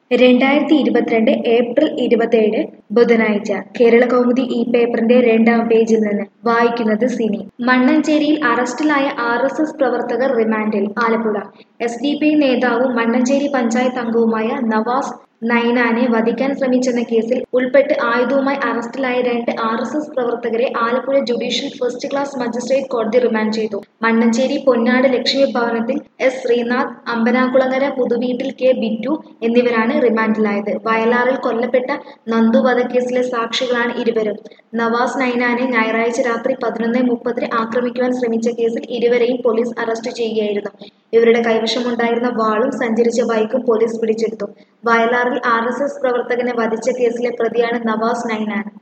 രണ്ടായിരത്തി ഇരുപത്തിരണ്ട് ഏപ്രിൽ ഇരുപത്തേഴ് ബുധനാഴ്ച കേരള കൗമുദി ഈ പേപ്പറിന്റെ രണ്ടാം പേജിൽ നിന്ന് വായിക്കുന്നത് സിനി മണ്ണഞ്ചേരിയിൽ അറസ്റ്റിലായ ആർ എസ് എസ് പ്രവർത്തകർ റിമാൻഡിൽ ആലപ്പുഴ എസ് ഡി പി നേതാവും മണ്ണഞ്ചേരി പഞ്ചായത്ത് അംഗവുമായ നവാസ് നൈനാനെ വധിക്കാൻ ശ്രമിച്ചെന്ന കേസിൽ ഉൾപ്പെട്ട് ആയുധവുമായി അറസ്റ്റിലായ രണ്ട് ആർ എസ് എസ് പ്രവർത്തകരെ Alappuzha judicial first class magistrate കോടതി റിമാൻഡ് ചെയ്തു മണ്ണഞ്ചേരി പൊന്നാട് ലക്ഷ്മി ഭവനത്തിൽ എസ് ശ്രീനാഥ് അമ്പനാകുളങ്ങര പുതുവീട്ടിൽ കെ ബിറ്റു എന്നിവരാണ് റിമാൻഡിലായത് വയലാറിൽ കൊല്ലപ്പെട്ട നന്ദു വധക്കേസിലെ സാക്ഷികളാണ് ഇരുവരും നവാസ് നൈനാനെ ഞായറാഴ്ച രാത്രി പതിനൊന്ന് മുപ്പതിന് ആക്രമിക്കുവാൻ ശ്രമിച്ച കേസിൽ ഇരുവരെയും പോലീസ് അറസ്റ്റ് ചെയ്യുകയായിരുന്നു ഇവരുടെ കൈവശമുണ്ടായിരുന്ന വാളും സഞ്ചരിച്ച ബൈക്കും പോലീസ് പിടിച്ചെടുത്തു വയലാറിൽ ആർ എസ് എസ് പ്രവർത്തകനെ വധിച്ച കേസിലെ പ്രതിയാണ് നവാസ് നൈനാൻ